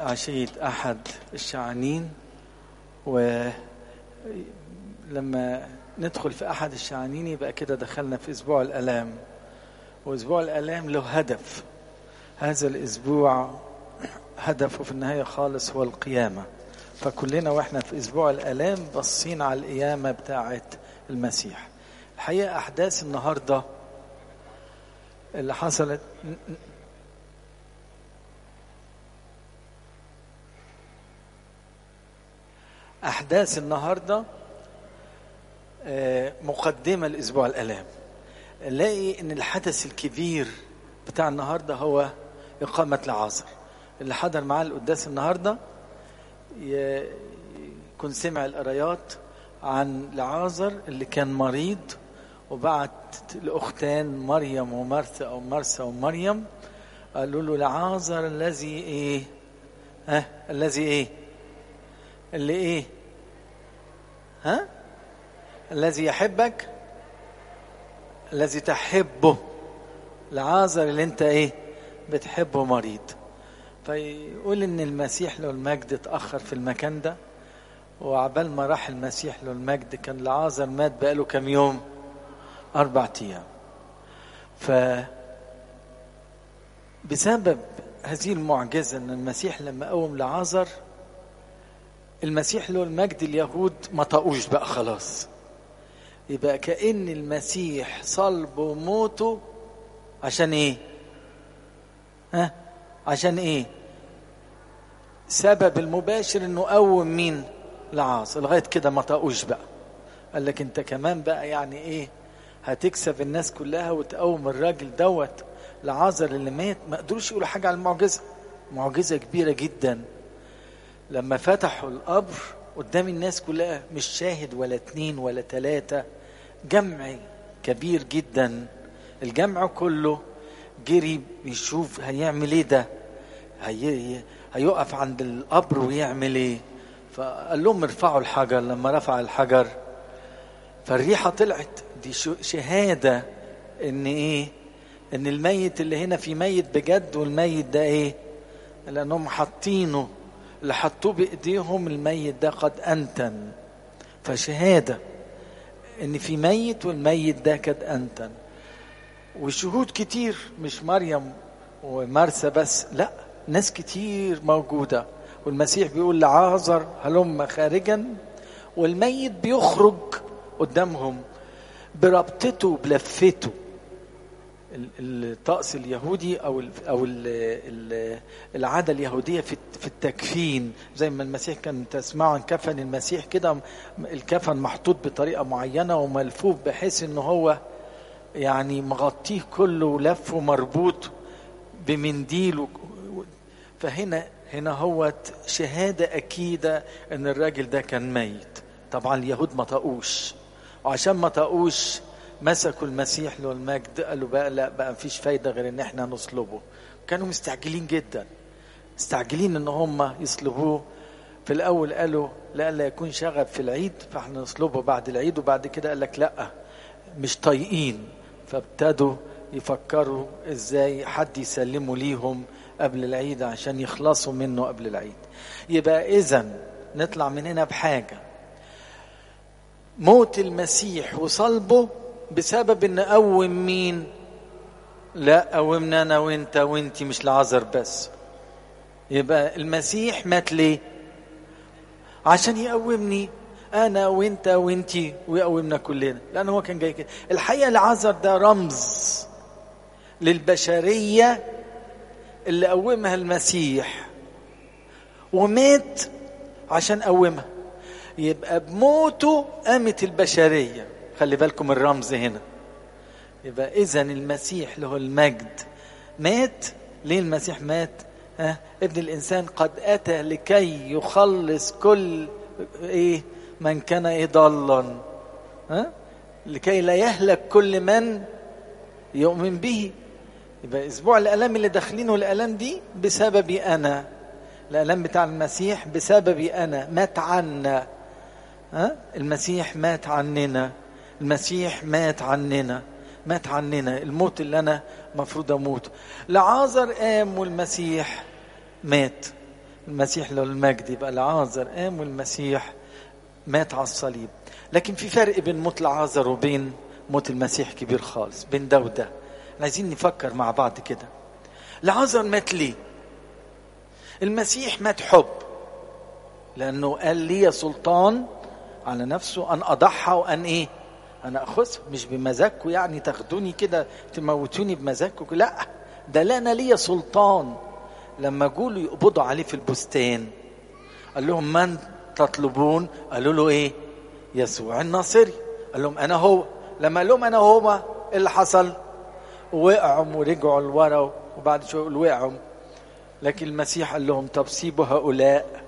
عشية أحد الشعانين ولما ندخل في أحد الشعانين يبقى كده دخلنا في أسبوع الألام وأسبوع الألام له هدف هذا الأسبوع هدفه في النهاية خالص هو القيامة فكلنا واحنا في أسبوع الألام باصين على القيامة بتاعة المسيح الحقيقة أحداث النهاردة اللي حصلت أحداث النهاردة مقدمة لأسبوع الألام نلاقي إن الحدث الكبير بتاع النهاردة هو إقامة لعازر اللي حضر معاه القداس النهاردة يكون سمع القرايات عن لعازر اللي كان مريض وبعت الأختان مريم ومرثا أو مرثا ومريم قالوا له لعازر الذي إيه ها الذي إيه اللي إيه ها الذي يحبك الذي تحبه لعازر اللي انت ايه بتحبه مريض فيقول ان المسيح له المجد اتاخر في المكان ده وعبال ما راح المسيح له المجد كان لعازر مات بقاله كام يوم اربع ايام ف بسبب هذه المعجزه ان المسيح لما قوم لعازر المسيح له المجد اليهود ما طقوش بقى خلاص يبقى كأن المسيح صلب وموته عشان ايه ها عشان ايه سبب المباشر انه قوم مين لعاص لغايه كده ما طقوش بقى قال لك انت كمان بقى يعني ايه هتكسب الناس كلها وتقوم الراجل دوت لعازر اللي مات ما قدروش يقولوا حاجه على المعجزه معجزه كبيره جدا لما فتحوا القبر قدام الناس كلها مش شاهد ولا اتنين ولا تلاتة جمع كبير جدا الجمع كله جري يشوف هيعمل ايه ده هي هيقف عند القبر ويعمل ايه فقال لهم ارفعوا الحجر لما رفع الحجر فالريحه طلعت دي شهاده ان ايه ان الميت اللي هنا في ميت بجد والميت ده ايه لانهم حاطينه اللي حطوه بايديهم الميت ده قد انتن فشهاده ان في ميت والميت ده قد انتن وشهود كتير مش مريم ومرسى بس لا ناس كتير موجوده والمسيح بيقول لعازر هلم خارجا والميت بيخرج قدامهم بربطته بلفته الطقس اليهودي او ال او ال ال العاده اليهوديه في في التكفين زي ما المسيح كان تسمعوا عن كفن المسيح كده الكفن محطوط بطريقه معينه وملفوف بحيث ان هو يعني مغطيه كله ولفه مربوط بمنديل فهنا هنا هو شهاده اكيده ان الراجل ده كان ميت طبعا اليهود ما طقوش وعشان ما طقوش مسكوا المسيح له المجد قالوا بقى لا بقى مفيش فايده غير ان احنا نصلبه كانوا مستعجلين جدا مستعجلين ان هم يصلبوه في الاول قالوا لا لا يكون شغب في العيد فاحنا نصلبه بعد العيد وبعد كده قال لك لا مش طايقين فابتدوا يفكروا ازاي حد يسلموا ليهم قبل العيد عشان يخلصوا منه قبل العيد يبقى اذا نطلع من هنا بحاجه موت المسيح وصلبه بسبب ان قوم مين لا قومنا انا وانت وانت مش لعذر بس يبقى المسيح مات ليه عشان يقومني انا وانت وانت ويقومنا كلنا لان هو كان جاي كده الحقيقه العذر ده رمز للبشريه اللي قومها المسيح ومات عشان قومها يبقى بموته قامت البشريه خلي بالكم الرمز هنا يبقى اذا المسيح له المجد مات ليه المسيح مات ها ابن الانسان قد اتى لكي يخلص كل ايه من كان ايه ضالا ها لكي لا يهلك كل من يؤمن به يبقى اسبوع الالام اللي داخلينه الالام دي بسببي انا الالام بتاع المسيح بسببي انا مات عنا ها المسيح مات عننا المسيح مات عننا مات عننا الموت اللي انا مفروض اموت لعازر قام والمسيح مات المسيح له المجد يبقى لعازر قام والمسيح مات على الصليب لكن في فرق بين موت لعازر وبين موت المسيح كبير خالص بين ده وده عايزين نفكر مع بعض كده لعازر مات ليه المسيح مات حب لانه قال لي سلطان على نفسه ان اضحى وان ايه انا اخذها مش بمزاجكم يعني تاخدوني كده تموتوني بمزاجكم لا ده لا انا ليا سلطان لما جولوا يقبضوا عليه في البستان قال لهم من تطلبون قالوا له ايه يسوع الناصري قال لهم انا هو لما قال لهم انا هو ايه اللي حصل وقعوا ورجعوا لورا وبعد شويه وقعوا لكن المسيح قال لهم طب سيبوا هؤلاء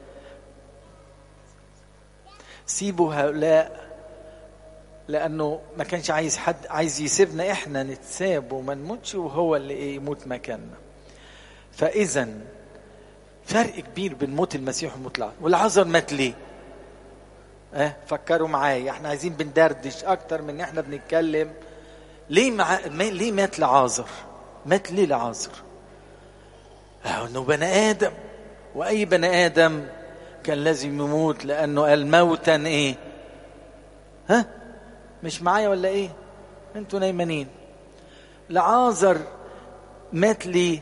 سيبوا هؤلاء لانه ما كانش عايز حد عايز يسيبنا احنا نتساب وما نموتش وهو اللي ايه يموت مكاننا فاذا فرق كبير بين موت المسيح وموت العذراء والعذر مات ليه اه فكروا معايا احنا عايزين بندردش اكتر من احنا بنتكلم ليه مع... ليه مات لعازر مات ليه لعازر انه بني ادم واي بني ادم كان لازم يموت لانه قال موتا ايه ها مش معايا ولا ايه انتوا نايمانين لعازر مات ليه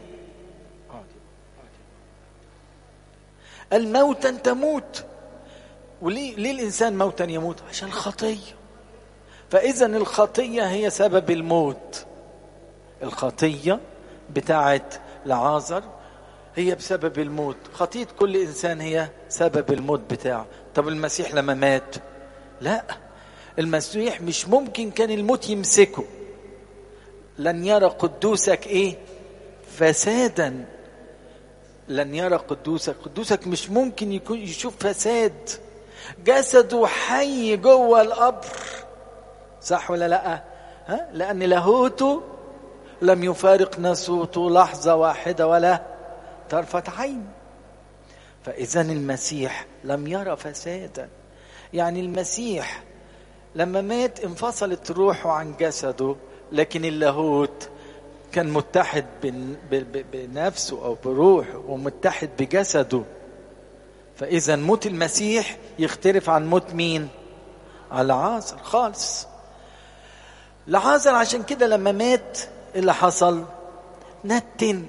الموتا تموت وليه ليه الانسان موتا يموت عشان الخطيه فاذا الخطيه هي سبب الموت الخطيه بتاعت لعازر هي بسبب الموت خطيه كل انسان هي سبب الموت بتاعه طب المسيح لما مات لا المسيح مش ممكن كان الموت يمسكه لن يرى قدوسك ايه فسادا لن يرى قدوسك قدوسك مش ممكن يكون يشوف فساد جسده حي جوه القبر صح ولا لا ها لان لاهوته لم يفارق ناسوته لحظه واحده ولا طرفه عين فاذا المسيح لم يرى فسادا يعني المسيح لما مات انفصلت روحه عن جسده لكن اللاهوت كان متحد بنفسه او بروحه ومتحد بجسده فاذا موت المسيح يختلف عن موت مين العازر خالص العازر عشان كده لما مات اللي حصل نتن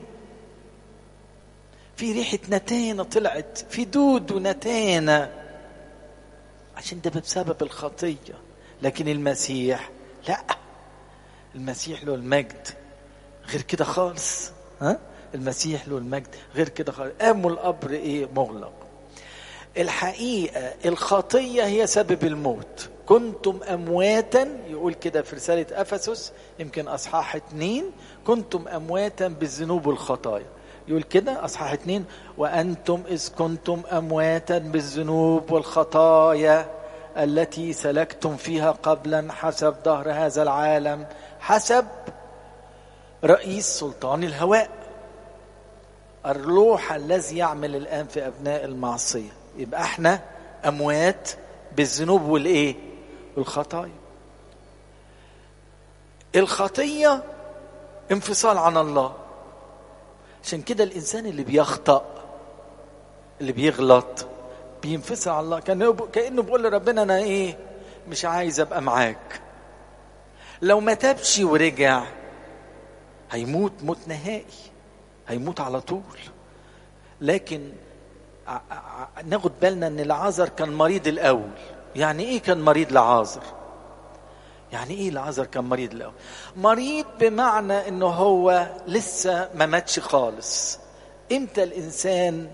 في ريحة نتانة طلعت في دود ونتانة عشان ده بسبب الخطية لكن المسيح لا المسيح له المجد غير كده خالص ها المسيح له المجد غير كده خالص قاموا القبر ايه مغلق الحقيقة الخطية هي سبب الموت كنتم أمواتا يقول كده في رسالة أفسس يمكن أصحاح اتنين كنتم أمواتا بالذنوب والخطايا يقول كده أصحاح اتنين وأنتم إذ كنتم أمواتا بالذنوب والخطايا التي سلكتم فيها قبلا حسب ظهر هذا العالم حسب رئيس سلطان الهواء الروح الذي يعمل الآن في أبناء المعصية يبقى احنا أموات بالذنوب والإيه والخطايا الخطية انفصال عن الله عشان كده الإنسان اللي بيخطأ اللي بيغلط بينفصل عن الله كأنه كأنه بيقول لربنا أنا إيه مش عايز أبقى معاك لو ما تابش ورجع هيموت موت نهائي هيموت على طول لكن ناخد بالنا ان العازر كان مريض الاول يعني ايه كان مريض لعازر يعني ايه العازر كان مريض الاول مريض بمعنى انه هو لسه ما ماتش خالص امتى الانسان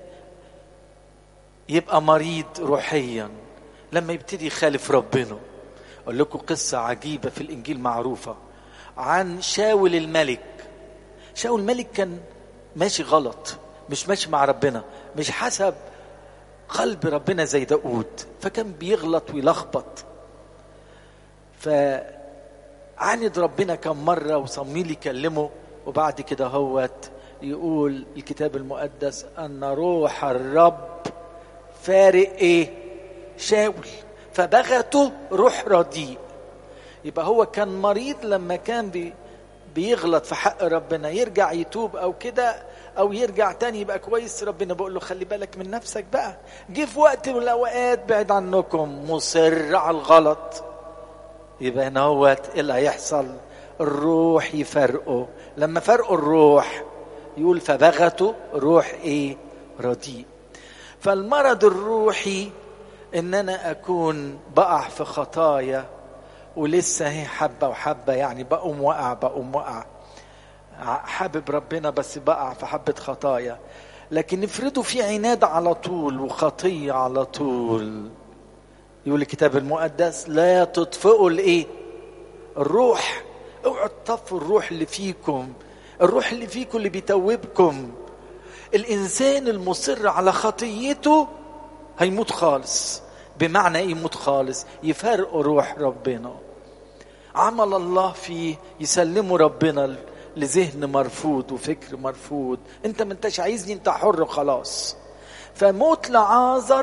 يبقى مريض روحيا لما يبتدي يخالف ربنا اقول لكم قصه عجيبه في الانجيل معروفه عن شاول الملك شاول الملك كان ماشي غلط مش ماشي مع ربنا مش حسب قلب ربنا زي داود فكان بيغلط ويلخبط فعاند ربنا كم مرة وصميل يكلمه وبعد كده هوت يقول الكتاب المقدس أن روح الرب فارق إيه شاول فبغته روح رديء يبقى هو كان مريض لما كان بي بيغلط في حق ربنا يرجع يتوب او كده او يرجع تاني يبقى كويس ربنا بيقول له خلي بالك من نفسك بقى جه في وقت من الاوقات بعد عنكم مصر على الغلط يبقى هنا هوت ايه اللي هيحصل الروح يفرقه لما فرقوا الروح يقول فبغتوا روح ايه رديء فالمرض الروحي ان انا اكون بقع في خطايا ولسه هي حبه وحبه يعني بقوم وقع بقوم وقع حابب ربنا بس بقع في حبه خطايا لكن افرضوا في عناد على طول وخطيه على طول يقول الكتاب المقدس لا تطفئوا الايه الروح اوعوا تطفوا الروح اللي فيكم الروح اللي فيكم اللي بيتوبكم الانسان المصر على خطيته هيموت خالص بمعنى ايه يموت خالص يفرق روح ربنا عمل الله فيه يسلمه ربنا لذهن مرفوض وفكر مرفوض انت ما انتش عايزني انت حر خلاص فموت لعازر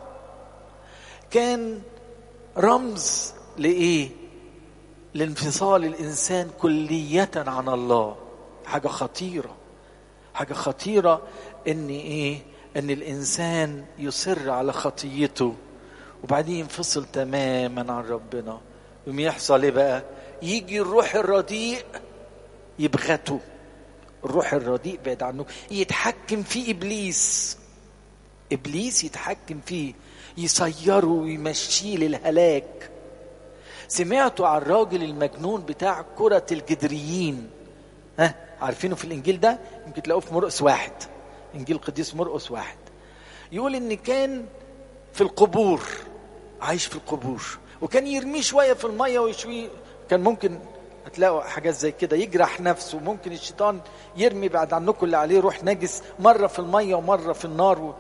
كان رمز لايه لانفصال الانسان كليه عن الله حاجه خطيره حاجه خطيره ان ايه ان الانسان يصر على خطيته وبعدين ينفصل تماما عن ربنا يوم يحصل ايه بقى يجي الروح الرديء يبغته الروح الرديء بعد عنه يتحكم فيه ابليس ابليس يتحكم فيه يصيره ويمشيه للهلاك سمعتوا عن الراجل المجنون بتاع كرة الجدريين ها عارفينه في الانجيل ده يمكن تلاقوه في مرقس واحد انجيل قديس مرقس واحد يقول ان كان في القبور عايش في القبور وكان يرميه شويه في الميه ويشويه كان ممكن هتلاقوا حاجات زي كده يجرح نفسه ممكن الشيطان يرمي بعد عنكم اللي عليه روح نجس مره في الميه ومره في النار و...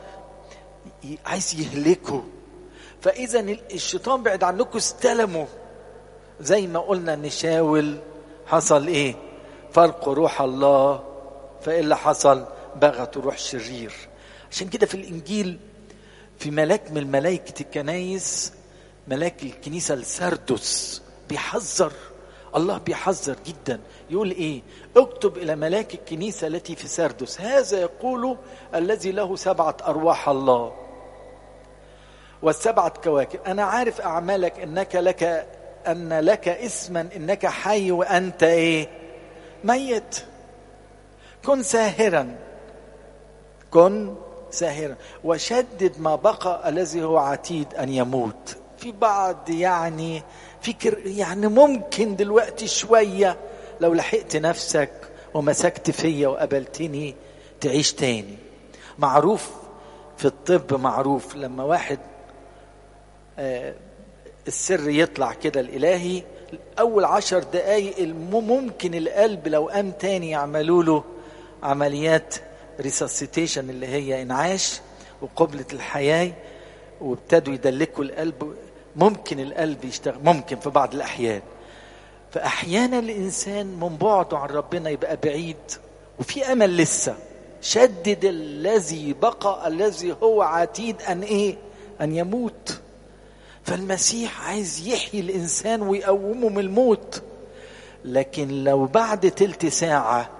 عايز يهلكه فاذا الشيطان بعد عنكم استلمه زي ما قلنا ان شاول حصل ايه فرق روح الله فايه اللي حصل بغت روح شرير عشان كده في الانجيل في ملاك من ملائكه الكنايس ملاك الكنيسه السردس بيحذر الله بيحذر جدا يقول ايه اكتب الى ملاك الكنيسه التي في سردس هذا يقول الذي له سبعه ارواح الله والسبعه كواكب انا عارف اعمالك انك لك ان لك اسما انك حي وانت ايه ميت كن ساهرا كن ساهرا وشدد ما بقى الذي هو عتيد ان يموت في بعض يعني فكر يعني ممكن دلوقتي شويه لو لحقت نفسك ومسكت فيا وقبلتني تعيش تاني معروف في الطب معروف لما واحد آه السر يطلع كده الالهي اول عشر دقايق ممكن القلب لو قام تاني يعملوا له عمليات ريساسيتيشن اللي هي انعاش وقبلة الحياة وابتدوا يدلكوا القلب ممكن القلب يشتغل ممكن في بعض الأحيان فأحيانا الإنسان من بعده عن ربنا يبقى بعيد وفي أمل لسه شدد الذي بقى الذي هو عتيد أن إيه أن يموت فالمسيح عايز يحيي الإنسان ويقومه من الموت لكن لو بعد تلت ساعة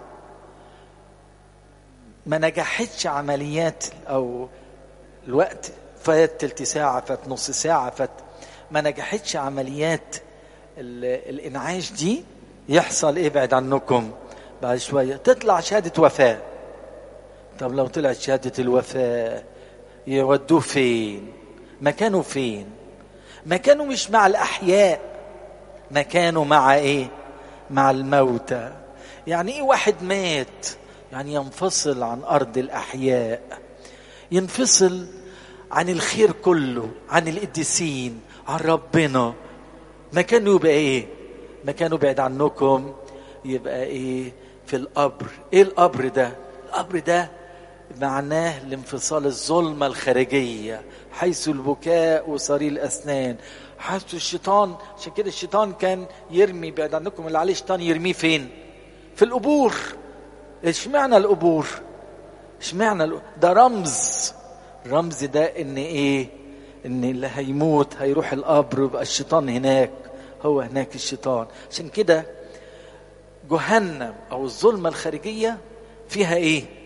ما نجحتش عمليات أو الوقت فات تلت ساعة فات نص ساعة فات ما نجحتش عمليات الإنعاش دي يحصل إيه بعد عنكم بعد شوية تطلع شهادة وفاة طب لو طلعت شهادة الوفاة يودوه فين مكانه فين مكانه مش مع الأحياء مكانه مع إيه مع الموتى يعني إيه واحد مات يعني ينفصل عن أرض الأحياء ينفصل عن الخير كله عن القديسين عن ربنا مكانه يبقى ايه مكانه بعيد عنكم يبقى ايه في القبر ايه القبر ده القبر ده معناه الانفصال الظلمة الخارجية حيث البكاء وصري الأسنان حيث الشيطان عشان كده الشيطان كان يرمي بعد عنكم اللي عليه شيطان يرميه فين في القبور اشمعنى القبور اشمعنى ده رمز رمز ده ان ايه ان اللي هيموت هيروح القبر ويبقى الشيطان هناك هو هناك الشيطان عشان كده جهنم او الظلمه الخارجيه فيها ايه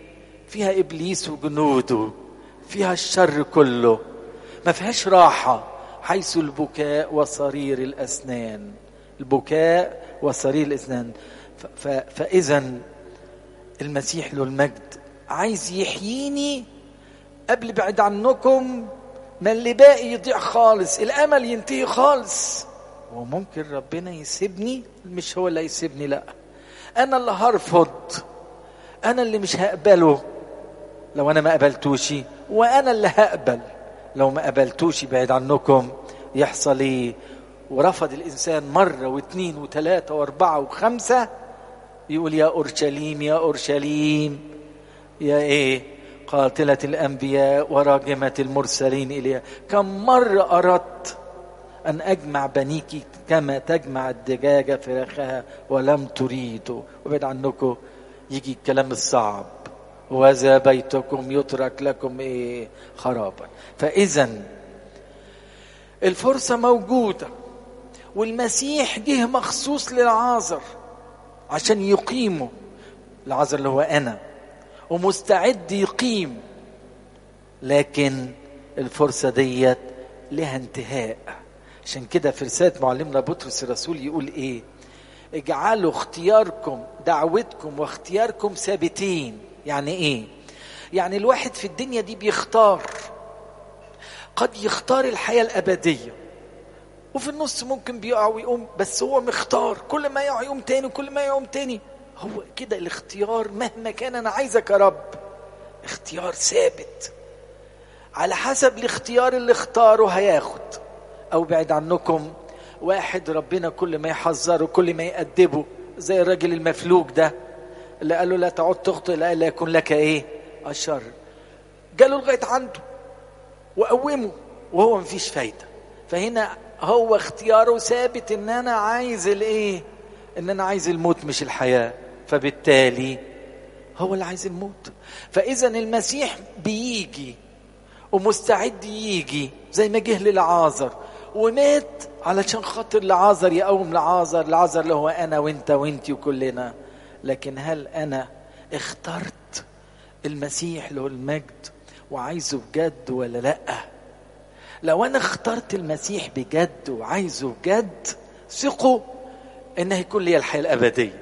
فيها ابليس وجنوده فيها الشر كله ما فيهاش راحه حيث البكاء وصرير الاسنان البكاء وصرير الاسنان فاذا المسيح له المجد عايز يحييني قبل بعد عنكم ما اللي باقي يضيع خالص الامل ينتهي خالص وممكن ربنا يسيبني مش هو اللي هيسيبني لا انا اللي هرفض انا اللي مش هقبله لو انا ما قبلتوش وانا اللي هقبل لو ما قبلتوش بعيد عنكم يحصل ايه ورفض الانسان مره واثنين وثلاثه واربعه وخمسه يقول يا اورشليم يا اورشليم يا ايه قاتله الانبياء وراجمه المرسلين اليها كم مره اردت أن أجمع بنيك كما تجمع الدجاجة فراخها ولم تريدوا وبعد عنكم يجي الكلام الصعب وذا بيتكم يترك لكم إيه خرابا فإذا الفرصة موجودة والمسيح جه مخصوص للعازر عشان يقيمه العازر اللي هو أنا ومستعد يقيم لكن الفرصة ديت لها انتهاء عشان كده في رسالة معلمنا بطرس الرسول يقول ايه اجعلوا اختياركم دعوتكم واختياركم ثابتين يعني ايه يعني الواحد في الدنيا دي بيختار قد يختار الحياة الأبدية وفي النص ممكن بيقع ويقوم بس هو مختار كل ما يقع يقوم تاني كل ما يقوم تاني هو كده الاختيار مهما كان انا عايزك يا رب اختيار ثابت على حسب الاختيار اللي اختاره هياخد او بعد عنكم واحد ربنا كل ما يحذره كل ما يأدبه زي الراجل المفلوج ده اللي قال له لا تعد تخطئ لا لا يكون لك ايه الشر جاله لغايه عنده وقومه وهو مفيش فايده فهنا هو اختياره ثابت ان انا عايز الايه ان انا عايز الموت مش الحياه فبالتالي هو اللي عايز الموت فاذا المسيح بيجي ومستعد يجي زي ما جه للعازر ومات علشان خاطر لعازر يقوم لعازر لعازر اللي هو انا وانت وانتي وكلنا لكن هل انا اخترت المسيح له المجد وعايزه بجد ولا لا لو انا اخترت المسيح بجد وعايزه بجد ثقوا ان هيكون لي الحياه الابديه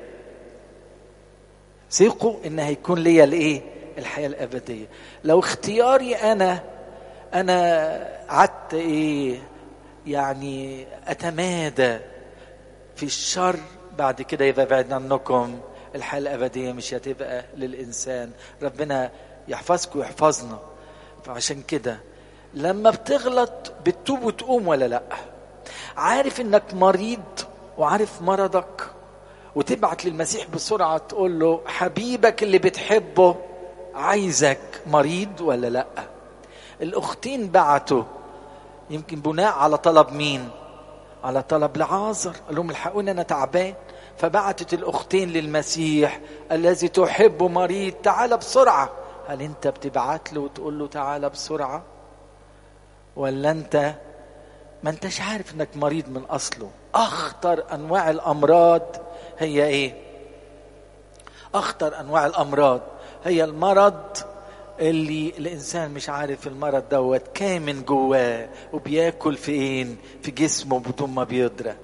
ثقوا ان هيكون لي الايه الحياه الابديه لو اختياري انا انا قعدت ايه يعني اتمادى في الشر بعد كده يبقى بعد عنكم الحياه الابديه مش هتبقى للانسان ربنا يحفظك ويحفظنا فعشان كده لما بتغلط بتتوب وتقوم ولا لا عارف انك مريض وعارف مرضك وتبعت للمسيح بسرعه تقول له حبيبك اللي بتحبه عايزك مريض ولا لا الاختين بعتوا يمكن بناء على طلب مين على طلب لعازر قال لهم الحقوني انا تعبان فبعتت الاختين للمسيح الذي تحب مريض تعال بسرعه هل انت بتبعت له وتقول له تعال بسرعه ولا انت ما انتش عارف انك مريض من اصله اخطر انواع الامراض هي ايه اخطر انواع الامراض هي المرض اللي الانسان مش عارف المرض دوت كامن جواه وبياكل فين في جسمه بدون ما بيدرى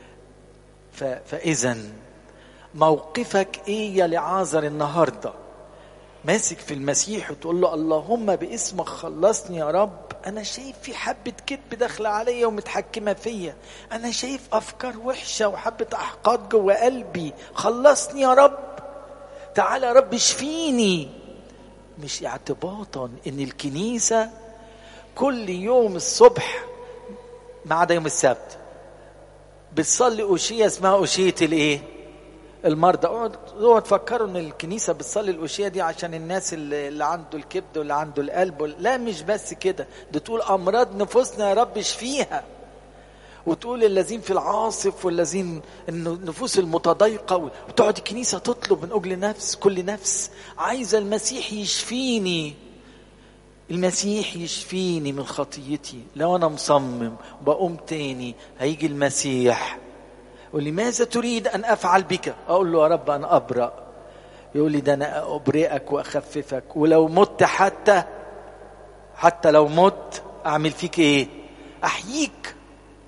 فاذا موقفك ايه يا لعازر النهارده ماسك في المسيح وتقول له اللهم باسمك خلصني يا رب انا شايف في حبه كذب داخله عليا ومتحكمه فيا انا شايف افكار وحشه وحبه احقاد جوه قلبي خلصني يا رب تعالى يا رب اشفيني مش اعتباطا ان الكنيسه كل يوم الصبح ما عدا يوم السبت بتصلي أوشية اسمها أوشية الإيه؟ المرضى اوعوا تفكروا ان الكنيسه بتصلي الأوشية دي عشان الناس اللي, اللي عنده الكبد واللي عنده القلب لا مش بس كده دي تقول امراض نفوسنا يا رب اشفيها وتقول الذين في العاصف والذين النفوس المتضايقة وتقعد الكنيسة تطلب من أجل نفس كل نفس عايزة المسيح يشفيني المسيح يشفيني من خطيتي لو أنا مصمم بقوم تاني هيجي المسيح ولماذا تريد أن أفعل بك أقول له يا رب أنا أبرأ يقول لي ده انا ابرئك واخففك ولو مت حتى حتى لو مت اعمل فيك ايه احييك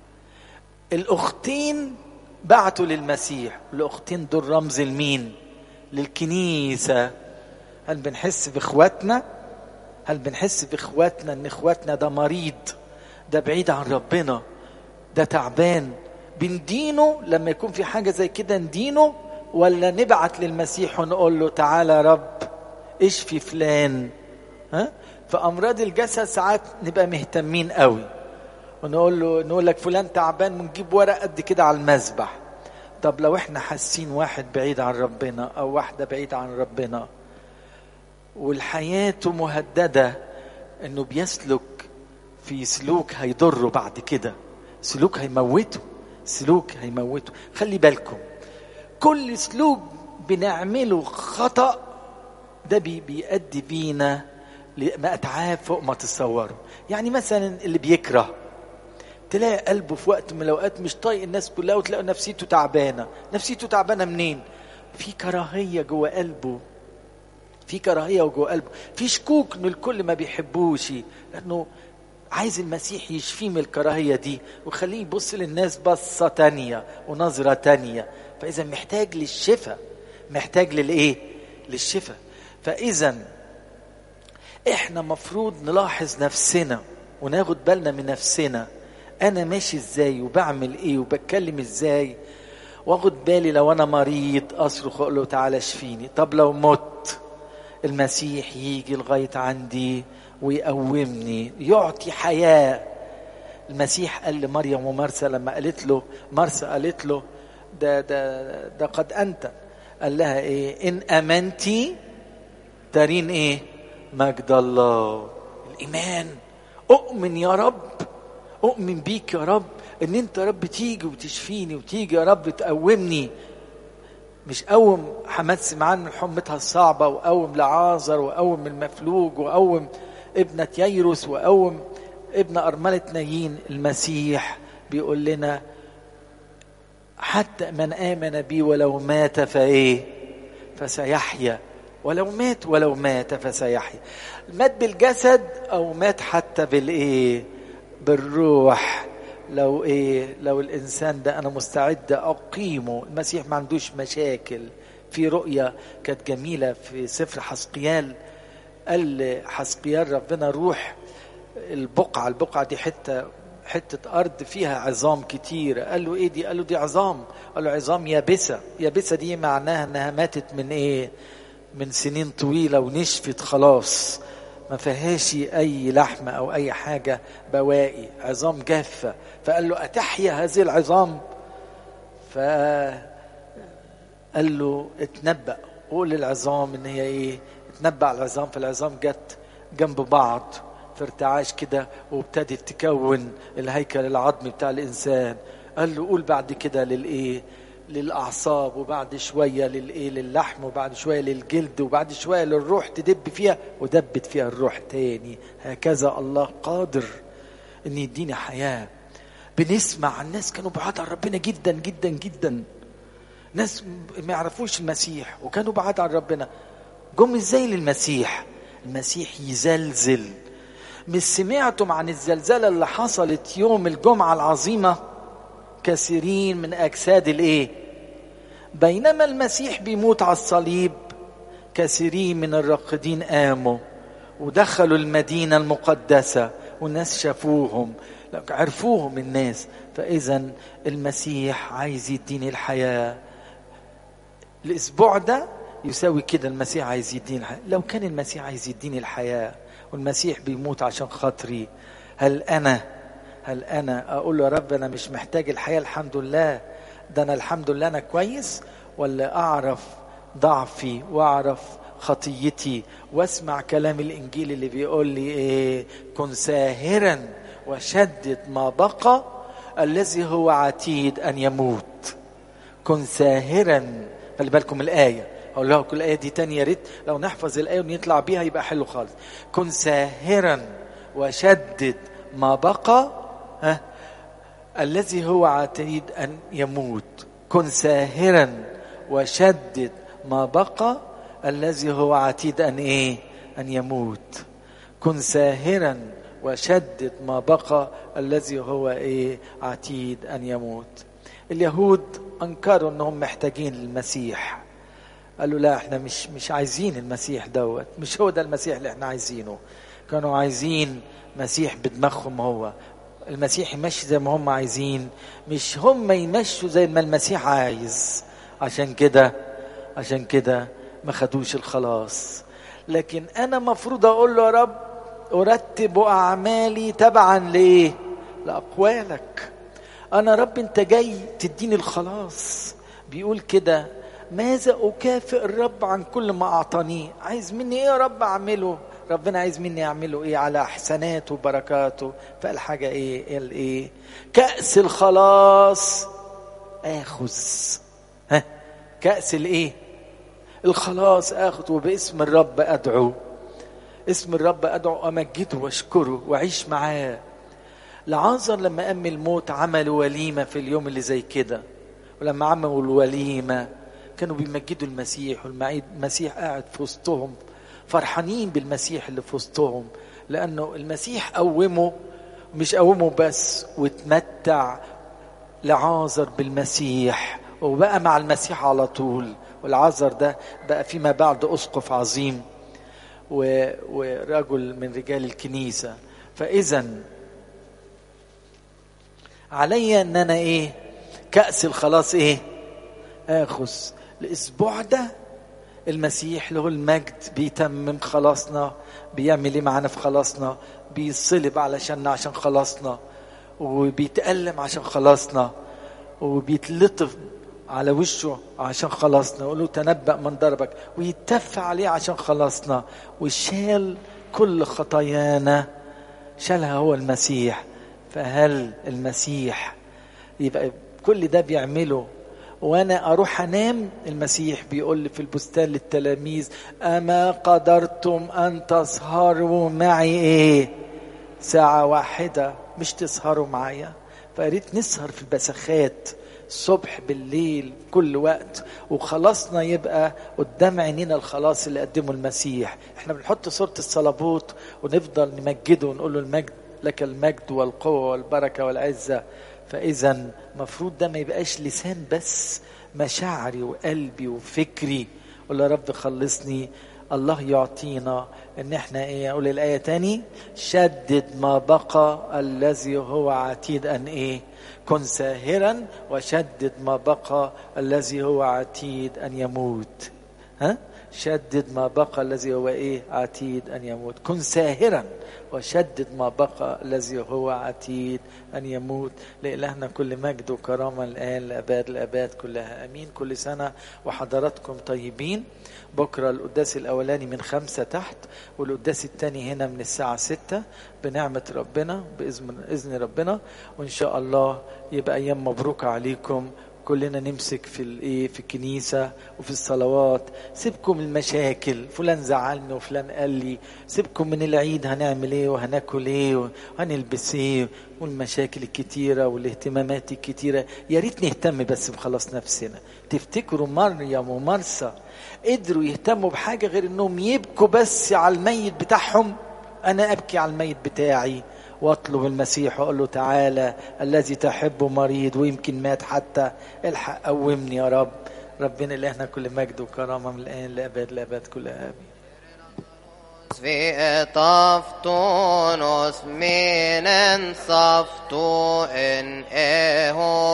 الاختين بعتوا للمسيح الاختين دول رمز لمين للكنيسه هل بنحس باخواتنا هل بنحس باخواتنا ان اخواتنا ده مريض ده بعيد عن ربنا ده تعبان بندينه لما يكون في حاجه زي كده ندينه ولا نبعت للمسيح ونقول له تعالى يا رب اشفي فلان ها في امراض الجسد ساعات نبقى مهتمين قوي ونقول له نقول لك فلان تعبان ونجيب ورق قد كده على المذبح طب لو احنا حاسين واحد بعيد عن ربنا او واحده بعيد عن ربنا والحياة مهددة انه بيسلك في سلوك هيضره بعد كده سلوك هيموته سلوك هيموته خلي بالكم كل سلوك بنعمله خطأ ده بي بيؤدي بينا لأتعاب فوق ما تتصوروا يعني مثلا اللي بيكره تلاقي قلبه في وقت من الأوقات مش طايق الناس كلها وتلاقي نفسيته تعبانة نفسيته تعبانة منين في كراهية جوه قلبه في كراهيه وجوه قلبه في شكوك ان الكل ما بيحبوش لانه عايز المسيح يشفيه من الكراهيه دي ويخليه يبص للناس بصه تانية ونظره تانية فاذا محتاج للشفاء محتاج للايه للشفاء فاذا احنا مفروض نلاحظ نفسنا وناخد بالنا من نفسنا انا ماشي ازاي وبعمل ايه وبتكلم ازاي واخد بالي لو انا مريض اصرخ اقول له تعالى اشفيني طب لو مت المسيح يجي لغايه عندي ويقومني يعطي حياه المسيح قال لمريم ومرسى لما قالت له مرسى قالت له ده ده ده قد انت قال لها ايه ان امنتي ترين ايه مجد الله الايمان اؤمن يا رب اؤمن بيك يا رب ان انت يا رب تيجي وتشفيني وتيجي يا رب تقومني مش قوم حماد سمعان من حمتها الصعبة وقوم لعازر وقوم المفلوج وقوم ابنة ييروس وقوم ابن أرملة نايين المسيح بيقول لنا حتى من آمن بي ولو مات فإيه فسيحيا ولو مات ولو مات فسيحيا مات بالجسد أو مات حتى بالإيه بالروح لو ايه لو الانسان ده انا مستعد اقيمه المسيح ما عندوش مشاكل في رؤية كانت جميلة في سفر حسقيال قال حسقيال ربنا روح البقعة البقعة دي حتة حتة أرض فيها عظام كتير قال له إيه دي قال له دي عظام قال له عظام يابسة يابسة دي معناها أنها ماتت من إيه من سنين طويلة ونشفت خلاص ما فيهاش اي لحمه او اي حاجه بواقي عظام جافه فقال له اتحيا هذه العظام فقال له اتنبأ قول للعظام ان هي ايه اتنبأ العظام فالعظام جت جنب بعض في ارتعاش كده وابتدت تكون الهيكل العظمي بتاع الانسان قال له قول بعد كده للايه للاعصاب وبعد شويه للايه للحم وبعد شويه للجلد وبعد شويه للروح تدب فيها ودبت فيها الروح تاني هكذا الله قادر ان يديني حياه بنسمع عن ناس كانوا بعاد عن ربنا جدا جدا جدا ناس ما يعرفوش المسيح وكانوا بعاد عن ربنا جم ازاي للمسيح المسيح يزلزل مش سمعتم عن الزلزلة اللي حصلت يوم الجمعة العظيمة كثيرين من أجساد الإيه بينما المسيح بيموت على الصليب كثيرين من الراقدين قاموا ودخلوا المدينة المقدسة والناس شافوهم عرفوهم الناس فإذا المسيح عايز يديني الحياة الأسبوع ده يساوي كده المسيح عايز يديني الحياة لو كان المسيح عايز يديني الحياة والمسيح بيموت عشان خاطري هل أنا هل أنا أقول له يا رب أنا مش محتاج الحياة الحمد لله ده أنا الحمد لله أنا كويس ولا أعرف ضعفي وأعرف خطيتي واسمع كلام الإنجيل اللي بيقول لي إيه كن ساهرا وشدد ما بقى الذي هو عتيد أن يموت كن ساهرا خلي بالكم الآية أقول لكم الآية دي تاني يا ريت لو نحفظ الآية ونطلع بيها يبقى حلو خالص كن ساهرا وشدد ما بقى ها الذي هو عتيد أن يموت كن ساهرا وشدد ما بقى الذي هو عتيد ان ايه ان يموت كن ساهرا وشدد ما بقى الذي هو ايه عتيد ان يموت اليهود انكروا انهم محتاجين المسيح قالوا لا احنا مش مش عايزين المسيح دوت مش هو ده المسيح اللي احنا عايزينه كانوا عايزين مسيح بدماغهم هو المسيح يمشي زي ما هم عايزين مش هم يمشوا زي ما المسيح عايز عشان كده عشان كده ما خدوش الخلاص لكن انا مفروض اقول له يا رب ارتب اعمالي تبعا لايه لاقوالك انا رب انت جاي تديني الخلاص بيقول كده ماذا اكافئ الرب عن كل ما اعطانيه عايز مني ايه يا رب اعمله ربنا عايز مني اعمله ايه على احساناته وبركاته فقال حاجه ايه قال ايه كاس الخلاص اخذ ها كاس الايه الخلاص اخذ وباسم الرب ادعو اسم الرب ادعو امجده واشكره واعيش معاه لعازر لما قام الموت عملوا وليمه في اليوم اللي زي كده ولما عملوا الوليمه كانوا بيمجدوا المسيح والمسيح قاعد في وسطهم فرحانين بالمسيح اللي في وسطهم لانه المسيح قومه مش قومه بس واتمتع لعازر بالمسيح وبقى مع المسيح على طول والعازر ده بقى فيما بعد اسقف عظيم ورجل من رجال الكنيسه فاذا علي ان انا ايه كاس الخلاص ايه اخذ الاسبوع ده المسيح له المجد بيتمم خلاصنا بيعمل ايه معانا في خلاصنا بيصلب علشاننا عشان خلاصنا وبيتألم عشان خلاصنا وبيتلطف على وشه عشان خلاصنا يقول له تنبأ من ضربك ويتف عليه عشان خلاصنا وشال كل خطايانا شالها هو المسيح فهل المسيح يبقى كل ده بيعمله وانا اروح انام المسيح بيقول لي في البستان للتلاميذ اما قدرتم ان تسهروا معي ايه ساعة واحدة مش تسهروا معايا فقريت نسهر في البسخات الصبح بالليل كل وقت وخلاصنا يبقى قدام عينينا الخلاص اللي قدمه المسيح احنا بنحط صورة الصلبوت ونفضل نمجده ونقول له المجد لك المجد والقوة والبركة والعزة فاذا المفروض ده ما يبقاش لسان بس مشاعري وقلبي وفكري قول يا رب خلصني الله يعطينا ان احنا ايه اقول الايه تاني شدد ما بقى الذي هو عتيد ان ايه كن ساهرا وشدد ما بقى الذي هو عتيد ان يموت ها شدد ما بقى الذي هو ايه عتيد ان يموت كن ساهرا وشدد ما بقى الذي هو عتيد ان يموت لالهنا كل مجد وكرامه الان لاباد الاباد كلها امين كل سنه وحضراتكم طيبين بكره القداس الاولاني من خمسة تحت والقداس الثاني هنا من الساعه ستة بنعمه ربنا باذن اذن ربنا وان شاء الله يبقى ايام مبروكه عليكم كلنا نمسك في الايه في الكنيسه وفي الصلوات سيبكم المشاكل فلان زعلني وفلان قال لي سيبكم من العيد هنعمل ايه وهناكل ايه وهنلبس ايه والمشاكل الكتيره والاهتمامات الكتيره يا ريت نهتم بس بخلاص نفسنا تفتكروا مريم ومرسى قدروا يهتموا بحاجه غير انهم يبكوا بس على الميت بتاعهم انا ابكي على الميت بتاعي واطلب المسيح واقول له تعالى الذي تحبه مريض ويمكن مات حتى الحق قومني يا رب ربنا الهنا كل مجد وكرامه من الان لابد لابد كل امين Vi tafton oss menen safto en eho